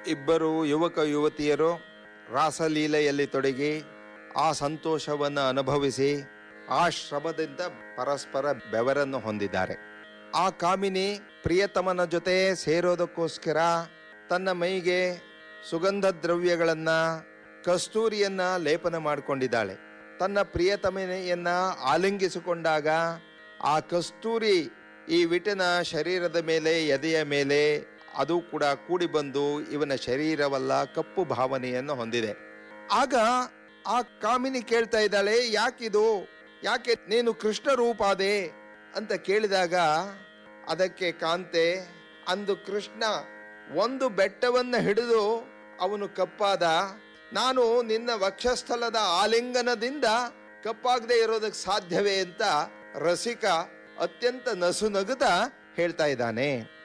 ಇಬ್ಬರು ಯುವಕ ಯುವತಿಯರು ರಾಸಲೀಲೆಯಲ್ಲಿ ತೊಡಗಿ ಆ ಸಂತೋಷವನ್ನು ಅನುಭವಿಸಿ ಆ ಶ್ರಮದಿಂದ ಪರಸ್ಪರ ಬೆವರನ್ನು ಹೊಂದಿದ್ದಾರೆ ಆ ಕಾಮಿನಿ ಪ್ರಿಯತಮನ ಜೊತೆ ಸೇರೋದಕ್ಕೋಸ್ಕರ ತನ್ನ ಮೈಗೆ ಸುಗಂಧ ದ್ರವ್ಯಗಳನ್ನ ಕಸ್ತೂರಿಯನ್ನ ಲೇಪನ ಮಾಡಿಕೊಂಡಿದ್ದಾಳೆ ತನ್ನ ಪ್ರಿಯತಮನೆಯನ್ನ ಆಲಿಂಗಿಸಿಕೊಂಡಾಗ ಆ ಕಸ್ತೂರಿ ಈ ವಿಟನ ಶರೀರದ ಮೇಲೆ ಎದೆಯ ಮೇಲೆ ಅದು ಕೂಡ ಕೂಡಿ ಬಂದು ಇವನ ಶರೀರವಲ್ಲ ಕಪ್ಪು ಭಾವನೆಯನ್ನು ಹೊಂದಿದೆ ಆಗ ಆ ಕಾಮಿನಿ ಕೇಳ್ತಾ ಇದ್ದಾಳೆ ಯಾಕಿದು ಯಾಕೆ ನೀನು ಕೃಷ್ಣ ರೂಪಾದೆ ಅಂತ ಕೇಳಿದಾಗ ಅದಕ್ಕೆ ಕಾಂತೆ ಅಂದು ಕೃಷ್ಣ ಒಂದು ಬೆಟ್ಟವನ್ನ ಹಿಡಿದು ಅವನು ಕಪ್ಪಾದ ನಾನು ನಿನ್ನ ವಕ್ಷಸ್ಥಲದ ಆಲಿಂಗನದಿಂದ ಕಪ್ಪಾಗದೆ ಇರೋದಕ್ಕೆ ಸಾಧ್ಯವೇ ಅಂತ ರಸಿಕ ಅತ್ಯಂತ ನಸು ನಗುತ್ತಾ ಹೇಳ್ತಾ ಇದ್ದಾನೆ